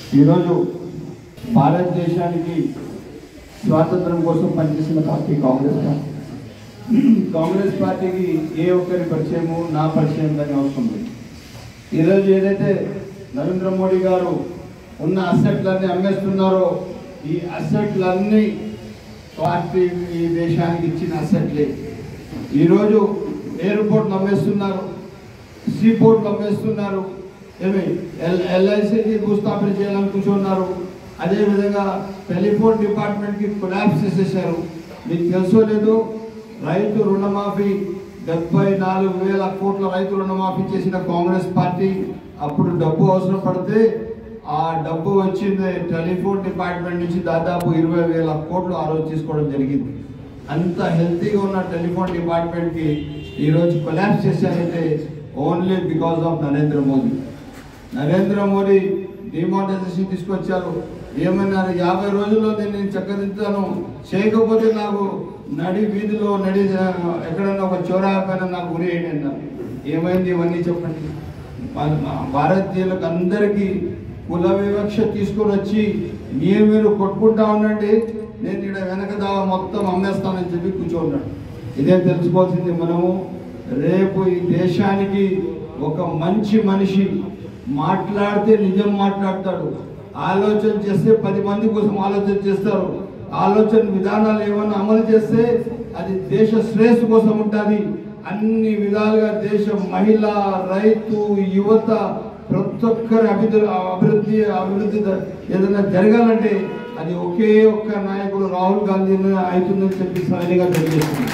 ఈరోజు భారతదేశానికి స్వాతంత్రం కోసం పనిచేసిన పార్టీ కాంగ్రెస్ పార్టీ కాంగ్రెస్ పార్టీకి ఏ ఒక్కరి పరిచయము నా పరిచయం దాని అవసరం లేదు ఈరోజు ఏదైతే నరేంద్ర మోడీ గారు ఉన్న అసెట్లన్నీ అమ్మేస్తున్నారో ఈ అసెట్లన్నీ పార్టీ ఈ దేశానికి ఇచ్చిన అసెట్లే ఈరోజు ఎయిర్పోర్ట్లు అమ్మేస్తున్నారు సీ పోర్ట్లు అమ్మేస్తున్నారు ఏమి ఎల్ ఎల్ఐసికి భూస్థాపన చేయాలని కూర్చున్నారు అదేవిధంగా టెలిఫోన్ డిపార్ట్మెంట్కి కొలాప్స్ చేసేసారు మీకు తెలుసో లేదో రైతు రుణమాఫీ డెబ్బై నాలుగు వేల కోట్ల రైతు రుణమాఫీ చేసిన కాంగ్రెస్ పార్టీ అప్పుడు డబ్బు అవసరం పడితే ఆ డబ్బు వచ్చింది టెలిఫోన్ డిపార్ట్మెంట్ నుంచి దాదాపు ఇరవై వేల కోట్లు ఆ రోజు తీసుకోవడం జరిగింది అంత హెల్తీగా ఉన్న టెలిఫోన్ డిపార్ట్మెంట్కి ఈరోజు కొలాప్స్ చేశారంటే only because of Narendra Modi Narendra Modi demonetisation తీసుకొచ్చారు ఏమన్నారు యాభై రోజుల్లో నేను నేను చక్కదిద్దాను చేయకపోతే నాకు నడి వీధిలో నడి ఎక్కడన్నా ఒక చోరా పైన నాకు గురి వేయండి అన్నారు ఏమైంది ఇవన్నీ చెప్పండి మన మా భారతీయులకు అందరికీ కుల వివక్ష తీసుకొని వచ్చి మీరు మీరు కొట్టుకుంటా ఉండండి నేను ఇక్కడ వెనక దావా మొత్తం అమ్మేస్తానని చెప్పి కూర్చోన్నాడు ఇదే తెలుసుకోవాల్సింది మనము రేపు ఈ దేశానికి ఒక మంచి మనిషి మాట్లాడితే నిజం మాట్లాడతాడు ఆలోచన చేస్తే పది మంది కోసం ఆలోచన చేస్తారు ఆలోచన విధానాలు ఏమన్నా అమలు చేస్తే అది దేశ శ్రేయస్సు కోసం ఉంటుంది అన్ని విధాలుగా దేశ మహిళ రైతు యువత ప్రతి ఒక్కరి అభివృద్ధి అభివృద్ధి అభివృద్ధి ద- ఏదైనా జరగాలంటే అది ఒకే ఒక్క నాయకుడు రాహుల్ గాంధీ అవుతుందని చెప్పి సరైనగా తెలియజేస్తుంది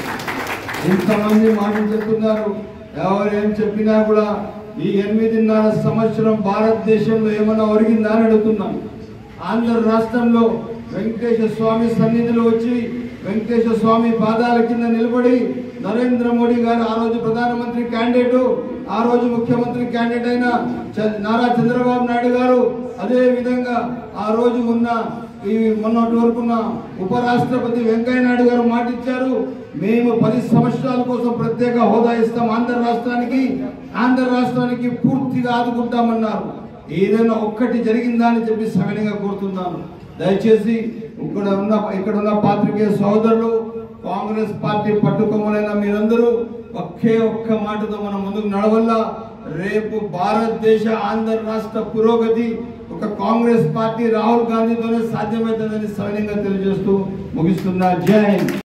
ఇంతమంది మాటలు చెప్తున్నారు ఎవరేం చెప్పినా కూడా ఈ ఎనిమిదిన్నర సంవత్సరం భారతదేశంలో ఏమైనా ఒరిగిందా అని అడుగుతున్నాను ఆంధ్ర రాష్ట్రంలో వెంకటేశ్వర స్వామి సన్నిధిలో వచ్చి వెంకటేశ్వర స్వామి పాదాల కింద నిలబడి నరేంద్ర మోడీ గారు ఆ రోజు ప్రధానమంత్రి క్యాండిడేట్ ఆ రోజు ముఖ్యమంత్రి క్యాండిడేట్ అయిన చ- నారా చంద్రబాబు నాయుడు గారు అదే విధంగా ఆ రోజు ఉన్న ఈ మొన్నటి వరకు ఉన్న ఉపరాష్ట్రపతి వెంకయ్య నాయుడు గారు మాట ఇచ్చారు మేము పది సంవత్సరాల కోసం ప్రత్యేక హోదా ఇస్తాం ఆంధ్ర రాష్ట్రానికి ఆంధ్ర రాష్ట్రానికి పూర్తిగా ఆదుకుంటామన్నారు ఏదైనా ఒక్కటి జరిగిందా అని చెప్పి సవినీగా కోరుతున్నాను దయచేసి ఇక్కడ ఉన్న ఇక్కడ ఉన్న పాత్రికేయ సోదరులు కాంగ్రెస్ పార్టీ పట్టుకొమ్మలైన మీరందరూ ఒకే ఒక్క మాటతో మనం ముందుకు నడవల్ల రేపు భారతదేశ ఆంధ్ర రాష్ట్ర పురోగతి ఒక కాంగ్రెస్ పార్టీ రాహుల్ గాంధీతోనే సాధ్యమవుతుందని సవినీయంగా తెలియజేస్తూ ముగిస్తున్నా జై హింద్